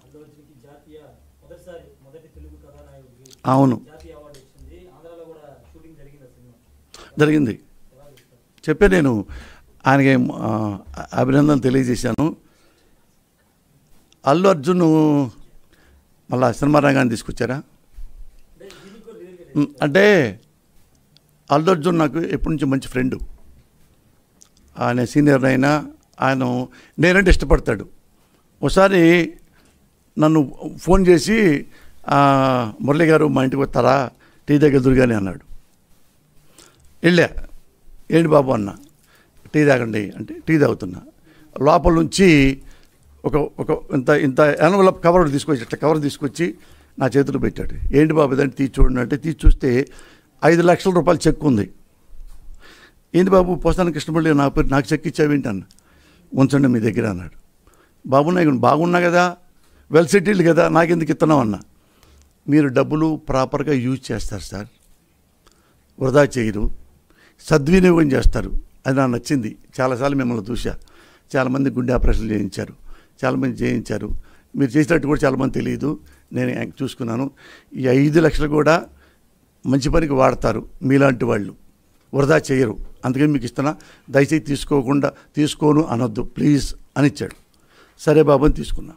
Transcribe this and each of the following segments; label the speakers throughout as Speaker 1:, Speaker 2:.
Speaker 1: అల్లు అర్జున్కి జాతీయ మొదటిసారి మొదటి తెలుగు కథానాయకుడికి
Speaker 2: అవును
Speaker 1: జాతీయ అవార్డు వచ్చింది ఆంధ్రాలో కూడా షూటింగ్ జరిగింది ఆ సినిమా
Speaker 2: జరిగింది
Speaker 1: ఎలా చూస్తారు
Speaker 2: చెప్పే నేను ఆయనకి ఆ, అభినందనలు తెలియజేశాను అల్లు అర్జున్ మళ్ళా సినిమా రంగాన్ని తీసుకొచ్చారా
Speaker 1: అంటే దీనికి కూడా లిరిక్
Speaker 2: ఉమ్, అంటే అల్లు అర్జున్ నాకు ఎప్పటి నుంచి మంచి ఫ్రెండ్ ఆయన సీనియర్ అయినా ఆయన నేనంటే ఇష్టపడతాడు ఒకసారి నన్ను ఫోన్ చేసి ఆ, మురళి గారు మా ఇంటికి వస్తారా టీ దగ్గర దుర్గాని అన్నాడు వెళ్ళా ఏంటి బాబు అన్న టీ తాగండి అంటే టీ తాగుతున్నా లోపల నుంచి ఒక ఒక ఇంత ఇంత ఎన్వలప్ కవర్ తీసుకొచ్చి ఇట్లా కవర్ తీసుకొచ్చి నా చేతిలో పెట్టాడు ఏంటి బాబు ఇదంటే తీసి చూడండి అంటే తీసి చూస్తే ఐదు లక్షల రూపాయలు చెక్ ఉంది ఏంటి బాబు పోస్తాను కృష్ణపల్లి నా పేరు నాకు చెక్ ఇచ్చావేంటి అన్న ఉంచండి మీ దగ్గర అన్నాడు బాబున్నాయి బాగున్నా కదా వెల్ సెటిల్డ్ కదా నాకెందుకు ఇస్తున్నావు అన్న మీరు డబ్బులు ప్రాపర్గా యూజ్ చేస్తారు సార్ వృధా చేయరు సద్వినియోగం చేస్తారు అది నాకు నచ్చింది చాలాసార్లు మిమ్మల్ని చూసా చాలామంది గుండె ఆపరేషన్లు చేయించారు చాలామంది చేయించారు మీరు చేసినట్టు కూడా చాలామంది తెలియదు నేను యాక్ చూసుకున్నాను ఈ ఐదు లక్షలు కూడా మంచి పనికి వాడతారు మీలాంటి వాళ్ళు వృధా చేయరు అందుకని మీకు ఇస్తున్నా దయచేసి తీసుకోకుండా తీసుకోను అనొద్దు ప్లీజ్ అని ఇచ్చాడు సరే బాబు అని తీసుకున్నా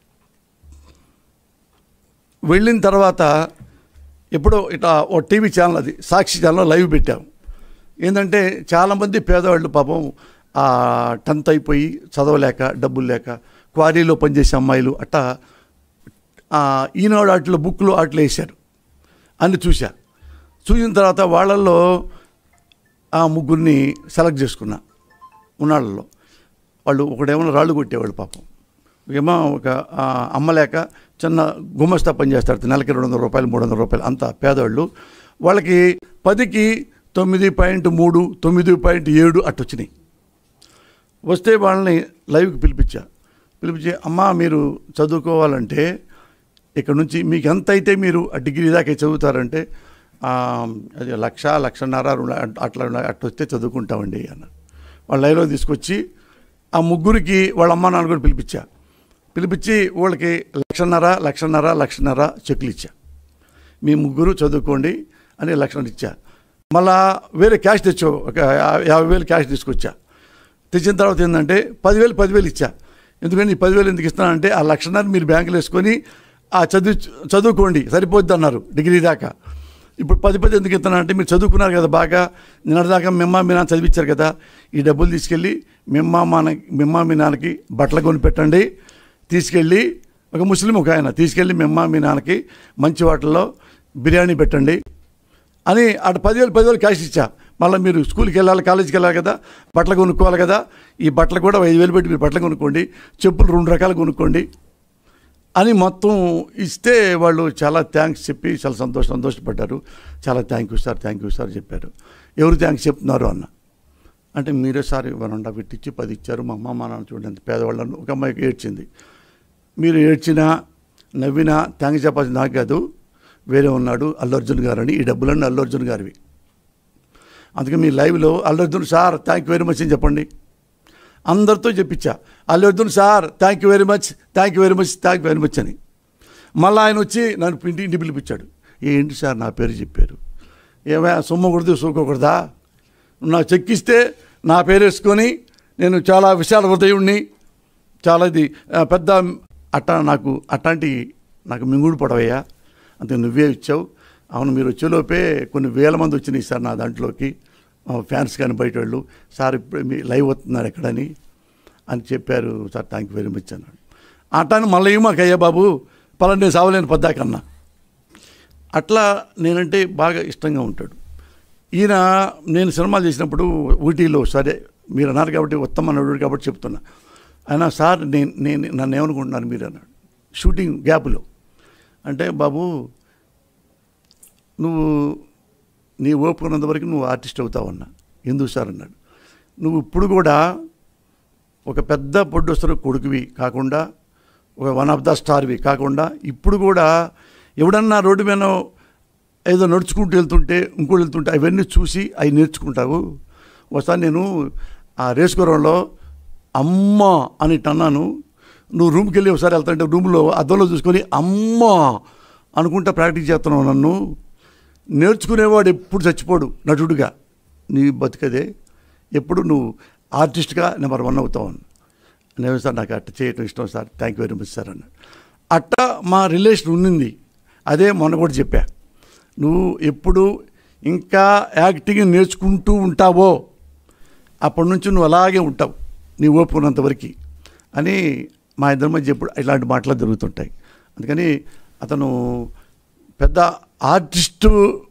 Speaker 2: వెళ్ళిన తర్వాత ఎప్పుడో ఇట్లా ఓ టీవీ ఛానల్ అది సాక్షి ఛానల్ లైవ్ పెట్టాం ఏంటంటే చాలామంది పేదవాళ్ళు పాపం ఆ టెన్త్ అయిపోయి చదవలేక డబ్బులు లేక క్వారీలో పనిచేసే అమ్మాయిలు అట్టా ఆ, ఈనాడు ఆటలో బుక్లో ఆటలు వేశారు అని చూసా చూసిన తర్వాత వాళ్ళల్లో ఆ ముగ్గురిని సెలెక్ట్ చేసుకున్నా ఉన్నాళ్ళలో వాళ్ళు ఒకడేమో రాళ్ళు కొట్టేవాళ్ళు పాపం ఏమో ఒక ఆ, అమ్మ లేక చిన్న గుమస్తా పని చేస్తారు నెలకి రెండు వందల రూపాయలు మూడు వందల రూపాయలు అంత పేదవాళ్ళు వాళ్ళకి పదికి తొమ్మిది పాయింట్ మూడు తొమ్మిది పాయింట్ ఏడు అట్టు వచ్చినాయి వస్తే వాళ్ళని లైవ్కి పిలిపించా పిలిపించి అమ్మా మీరు చదువుకోవాలంటే ఇక్కడ నుంచి మీకు ఎంత అయితే మీరు ఆ డిగ్రీ దాకా చదువుతారంటే ఆ, అది లక్ష లక్షన్నర రెండు అట్లా అట్లా వస్తే చదువుకుంటామండి అన్నారు వాళ్ళ లైవ్లో తీసుకొచ్చి ఆ ముగ్గురికి వాళ్ళ అమ్మ నాన్న కూడా పిలిపించా పిలిపించి వాళ్ళకి లక్షన్నర లక్షన్నర లక్షన్నర చెక్కులు ఇచ్చా మీ ముగ్గురు చదువుకోండి అని లక్షణం ఇచ్చా మళ్ళా వేరే క్యాష్ తెచ్చో ఒక యా- యాభై వేలు క్యాష్ తీసుకొచ్చా తెచ్చిన తర్వాత ఏంటంటే పదివేలు పదివేలు ఇచ్చా ఎందుకంటే ఈ పదివేలు ఎందుకు ఇస్తున్నానంటే ఆ లక్షణాన్ని మీరు బ్యాంకులో వేసుకొని ఆ చదువు చదువుకోండి సరిపోద్ది అన్నారు డిగ్రీ దాకా ఇప్పుడు పది పది ఎందుకు ఇస్తున్నానంటే మీరు చదువుకున్నారు కదా బాగా నిన్నటిదాకా మిమ్మ మీ నాన్న చదివించారు కదా ఈ డబ్బులు తీసుకెళ్ళి మిమ్మ మా మిమ్మ మీ నాన్నకి బట్టలు కొని పెట్టండి తీసుకెళ్ళి ఒక ముస్లిం ఒక ఆయన తీసుకెళ్ళి మిమ్మ మీ నాన్నకి మంచి వాటిల్లో బిర్యానీ పెట్టండి అని అటు పదివేలు పదివేలు క్యాష్ ఇచ్చా మళ్ళీ మీరు స్కూల్కి వెళ్ళాలి కాలేజీకి వెళ్ళాలి కదా బట్టలు కొనుక్కోవాలి కదా ఈ బట్టలు కూడా ఐదు వేలు పెట్టి మీరు బట్టలు కొనుక్కోండి చెప్పులు రెండు రకాలు కొనుక్కోండి అని మొత్తం ఇస్తే వాళ్ళు చాలా థ్యాంక్స్ చెప్పి చాలా సంతోష సంతోషపడ్డారు చాలా thank you sir thank you sir చెప్పారు ఎవరు థ్యాంక్స్ చెప్తున్నారు అన్న అంటే మీరే సార్ ఇవ్వనండా పెట్టించి పది ఇచ్చారు మా అమ్మ మా నాన్న చూడండి ఎంత పేదవాళ్ళను ఒక అమ్మాయికి ఏడ్చింది మీరు ఏడ్చినా నవ్వినా థ్యాంక్స్ చెప్పాల్సింది నాకు కాదు వేరే ఉన్నాడు అల్లు అర్జున్ గారు అని ఈ డబ్బులన్నీ అల్లు అర్జున్ గారివి అందుకే మీ లైవ్లో Allu Arjun sir thank you very much అని చెప్పండి అందరితో చెప్పించా Allu Arjun sir thank you very much thank you very much thank you very much అని మళ్ళీ ఆయన వచ్చి నన్ను ఇంటి ఇంటి పిలిపించాడు ఏంటి సార్ నా పేరు చెప్పారు ఏమైనా సొమ్మకూడదు సూకోకూడదా నా చెక్కిస్తే నా పేరు వేసుకొని నేను చాలా విశాల హృదయుణ్ణి చాలా ఇది ఆ, పెద్ద అట్ట నాకు అట్లాంటి నాకు మింగుడు పడవయ్యా అంతే నువ్వే ఇచ్చావు అవును మీరు వచ్చేలోపే కొన్ని వేల మంది వచ్చినాయి సార్ నా దాంట్లోకి ఆ, ఫ్యాన్స్ కానీ బయట వాళ్ళు సార్ ఇప్పుడు మీ లైవ్ వస్తున్నారు ఎక్కడని అని చెప్పారు sir thank you very much అన్నాడు అట్టాను మళ్ళీ మాకు అయ్యా బాబు పలానా నేను సావలేను పద్దాకన్నా అట్లా నేనంటే బాగా ఇష్టంగా ఉంటాడు ఈయన నేను సినిమాలు చేసినప్పుడు ఊటీలో సరే మీరు అన్నారు కాబట్టి ఉత్తమ నటుడు కాబట్టి చెప్తున్నా ఆయన సార్ నేను నేను నన్ను ఏమనుకుంటున్నారు మీరు అన్నాడు షూటింగ్ గ్యాప్లో అంటే బాబు నువ్వు నీ ఓపుకున్నంత వరకు నువ్వు ఆర్టిస్ట్ అవుతావు అన్నా ఎందుకు సార్ అన్నాడు నువ్వు ఇప్పుడు కూడా ఒక పెద్ద ప్రొడ్యూసర్ కొడుకువి కాకుండా ఒక వన్ ఆఫ్ ద స్టార్వి కాకుండా ఇప్పుడు కూడా ఎవడన్నా రోడ్డు మీద ఏదో నడుచుకుంటూ వెళ్తుంటే ఇంకోటి వెళ్తుంటే అవన్నీ చూసి అవి నేర్చుకుంటావు ఒకసారి నేను ఆ రేసుగురంలో అమ్మ అని అన్నాను నువ్వు రూమ్కి వెళ్ళి ఒకసారి వెళ్తాంటే రూమ్లో అద్దంలో చూసుకొని అమ్మా అనుకుంటా ప్రాక్టీస్ చేస్తున్నావు నన్ను నేర్చుకునేవాడు ఎప్పుడు చచ్చిపోడు నటుడుగా నీ బతుకదే ఎప్పుడు నువ్వు ఆర్టిస్ట్గా నెంబర్ వన్ అవుతావు అని నేను సార్ నాకు అట్ట చేయటం ఇష్టం sir thank you very much sir అన్న అట్ట మా రిలేషన్ ఉన్నింది అదే మొన్న కూడా చెప్పా నువ్వు ఎప్పుడు ఇంకా యాక్టింగ్ నేర్చుకుంటూ ఉంటావో అప్పటి నుంచి నువ్వు అలాగే ఉంటావు నీ ఓపిక ఉన్నంతవరకు అని మా ఇద్దరి మధ్య ఎప్పుడు ఇలాంటి మాటలు జరుగుతుంటాయి అందుకని అతను పెద్ద ఆర్టిస్టు